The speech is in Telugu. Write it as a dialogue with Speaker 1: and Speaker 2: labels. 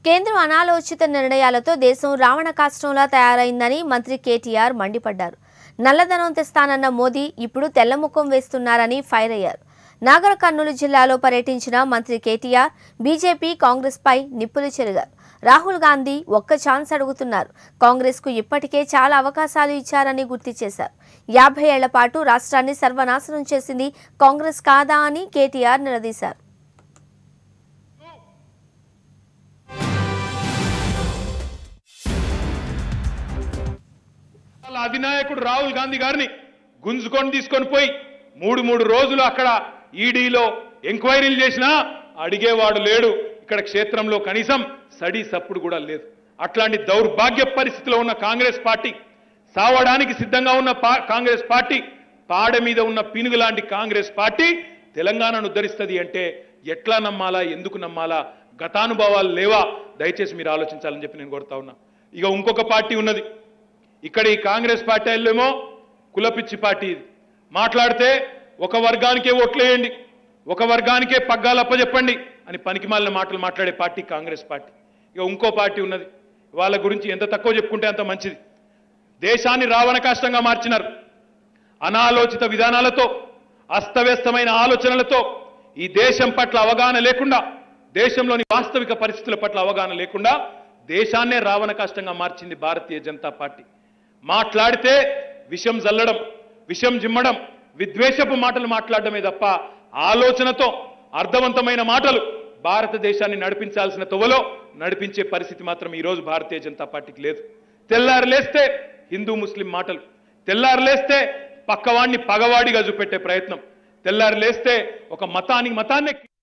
Speaker 1: కేంద్రం అనాలోచిత నిర్ణయాలతో దేశం రావణ కాష్టంలా తయారైందని మంత్రి కేటీఆర్ మండిపడ్డారు నల్లధనం తెస్తానన్న మోదీ ఇప్పుడు తెల్లముఖం వేస్తున్నారని ఫైర్ అయ్యారు నాగర్ కర్నూలు జిల్లాలో పర్యటించిన మంత్రి కేటీఆర్ బీజేపీ కాంగ్రెస్ పై నిప్పులు చెరిగారు రాహుల్ గాంధీ ఒక్క ఛాన్స్ అడుగుతున్నారు కాంగ్రెస్ కు ఇప్పటికే చాలా అవకాశాలు ఇచ్చారని గుర్తు చేశారు యాభై ఏళ్ల పాటు రాష్ట్రాన్ని సర్వనాశనం చేసింది కాంగ్రెస్ కాదా అని కేటీఆర్ నిలదీశారు
Speaker 2: వాళ్ళ అధినాయకుడు రాహుల్ గాంధీ గారిని గుంజుకొని తీసుకొని పోయి మూడు మూడు రోజులు అక్కడ ఈడీలో ఎంక్వైరీలు చేసినా అడిగేవాడు లేడు ఇక్కడ క్షేత్రంలో కనీసం సడి సప్పుడు కూడా లేదు అట్లాంటి దౌర్భాగ్య పరిస్థితిలో ఉన్న కాంగ్రెస్ పార్టీ సావడానికి సిద్ధంగా ఉన్న పా- కాంగ్రెస్ పార్టీ పాడ మీద ఉన్న పినుగు లాంటి కాంగ్రెస్ పార్టీ తెలంగాణను ఉద్ధరిస్తుంది అంటే ఎట్లా నమ్మాలా ఎందుకు నమ్మాలా గతానుభవాలు లేవా దయచేసి మీరు ఆలోచించాలని చెప్పి నేను కోరుతా ఉన్నా ఇక ఇంకొక పార్టీ ఉన్నది ఇక్కడ ఈ కాంగ్రెస్ పార్టీలేమో కులపిచ్చి పార్టీ ఇది మాట్లాడితే ఒక వర్గానికే ఓట్లేయండి ఒక వర్గానికే పగ్గాలు అప్పచెప్పండి అని పనికిమాలిన మాటలు మాట్లాడే పార్టీ కాంగ్రెస్ పార్టీ ఇక ఇంకో పార్టీ ఉన్నది వాళ్ళ గురించి ఎంత తక్కువ చెప్పుకుంటే అంత మంచిది దేశాన్ని రావణ కష్టంగా మార్చినారు అనాలోచిత విధానాలతో అస్తవ్యస్తమైన ఆలోచనలతో ఈ దేశం పట్ల అవగాహన లేకుండా దేశంలోని వాస్తవిక పరిస్థితుల పట్ల అవగాహన లేకుండా దేశాన్నే రావణ కష్టంగా మార్చింది భారతీయ జనతా పార్టీ మాట్లాడితే విషం జల్లడం విషం జిమ్మడం విద్వేషపు మాటలు మాట్లాడడమే తప్ప ఆలోచనతో అర్థవంతమైన మాటలు భారతదేశాన్ని నడిపించాల్సిన తొవలో నడిపించే పరిస్థితి మాత్రం ఈరోజు భారతీయ జనతా పార్టీకి లేదు తెల్లారు లేస్తే హిందూ ముస్లిం మాటలు తెల్లారు లేస్తే పక్కవాడిని పగవాడిగా చూపెట్టే ప్రయత్నం తెల్లారు లేస్తే ఒక మతానికి మతాన్ని